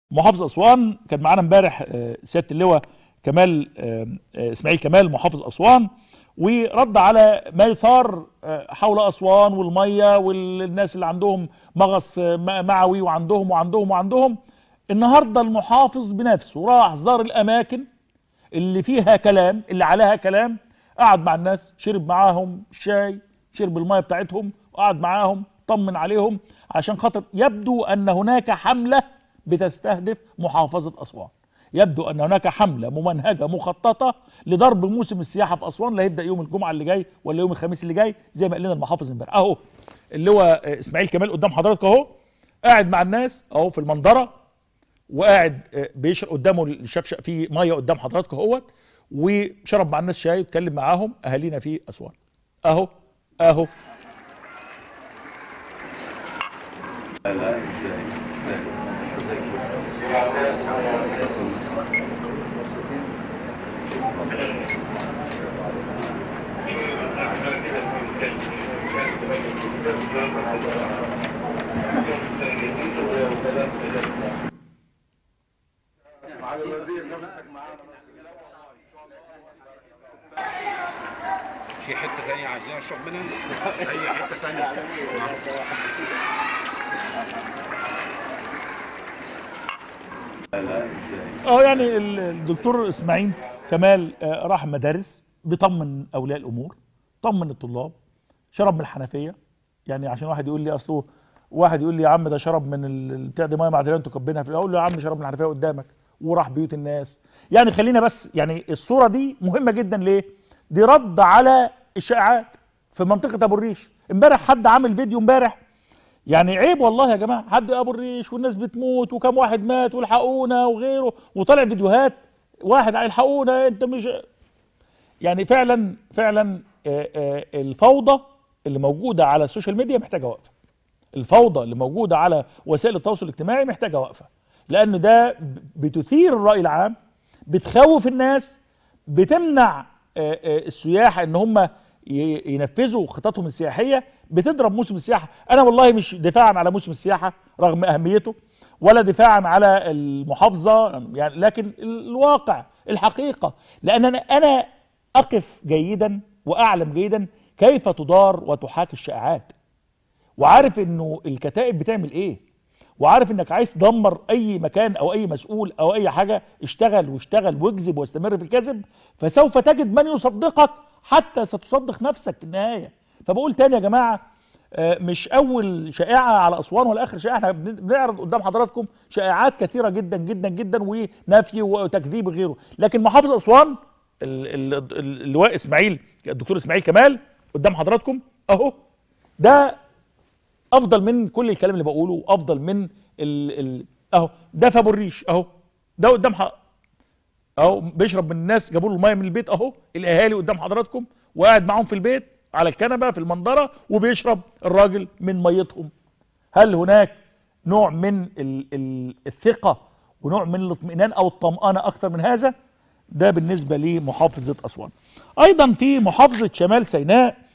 محافظ اسوان كان معانا امبارح آه، سياده اللواء كمال آه، آه، اسماعيل كمال محافظ اسوان ورد على ما يثار آه، حول اسوان والميه والناس اللي عندهم مغص آه، م- معوي وعندهم وعندهم وعندهم النهارده المحافظ بنفسه راح زار الاماكن اللي فيها كلام اللي عليها كلام قعد مع الناس شرب معاهم شاي شرب الميه بتاعتهم وقعد معاهم طمن عليهم عشان خاطر يبدو ان هناك حمله بتستهدف محافظه اسوان يبدو ان هناك حمله ممنهجه مخططه لضرب موسم السياحه في اسوان اللي هيبدا يوم الجمعه اللي جاي ولا يوم الخميس اللي جاي زي ما قال لنا المحافظ امبارح اهو اللي هو آه، اسماعيل كمال قدام حضرتك اهو قاعد مع الناس اهو في المنظره وقاعد آه، بيشرب قدامه شاف ش- في ميه قدام حضراتكم اهوت وشرب مع الناس شاي واتكلم معاهم اهالينا في اسوان اهو اهو في حته ثانيه عايزين اشرب منها اي حته ثانيه اه يعني ال- الدكتور اسماعيل كمال آه، راح مدارس بيطمن اولياء الامور طمن الطلاب شرب من الحنفيه يعني عشان واحد يقول لي اصله واحد يقول لي يا عم ده شرب من ال- البتاع دي ميه معدنيه انتوا كبينها في اقول له يا عم شرب من الحنفيه قدامك وراح بيوت الناس يعني خلينا بس يعني الصوره دي مهمه جدا ليه دي رد على الشائعات في منطقه ابو الريش امبارح حد عامل فيديو امبارح يعني عيب والله يا جماعه حد ابو الريش والناس بتموت وكم واحد مات والحقونا وغيره وطالع فيديوهات واحد الحقونا انت مش يعني فعلا فعلا آه، آه، الفوضى اللي موجوده على السوشيال ميديا محتاجه وقفه الفوضى اللي موجوده على وسائل التواصل الاجتماعي محتاجه وقفه لان ده ب- بتثير الراي العام بتخوف الناس بتمنع آه، آه، السياح ان هم ي- ينفذوا خططهم السياحيه بتضرب موسم السياحه انا والله مش دفاعا على موسم السياحه رغم اهميته ولا دفاعا على المحافظه يعني لكن الواقع الحقيقه لان انا انا اقف جيدا واعلم جيدا كيف تدار وتحاك الشائعات وعارف انه الكتائب بتعمل ايه وعارف انك عايز تدمر اي مكان او اي مسؤول او اي حاجه اشتغل واشتغل واكذب واستمر في الكذب فسوف تجد من يصدقك حتى ستصدق نفسك في النهايه فبقول تاني يا جماعه آه، مش اول شائعه على اسوان ولا اخر شائعه احنا بن- بنعرض قدام حضراتكم شائعات كثيره جدا جدا جدا ونفي وتكذيب وغيره لكن محافظ اسوان ال- ال- ال- اللواء اسماعيل الدكتور اسماعيل كمال قدام حضراتكم اهو ده افضل من كل الكلام اللي بقوله افضل من ال ال اهو ده في ابو الريش اهو ده قدام حق اهو بيشرب من الناس جابوا له الميه من البيت اهو الاهالي قدام حضراتكم وقاعد معاهم في البيت على الكنبه في المنظره وبيشرب الراجل من ميتهم هل هناك نوع من ال ال الثقه ونوع من الاطمئنان او الطمانه اكثر من هذا ده بالنسبه لمحافظه اسوان ايضا في محافظه شمال سيناء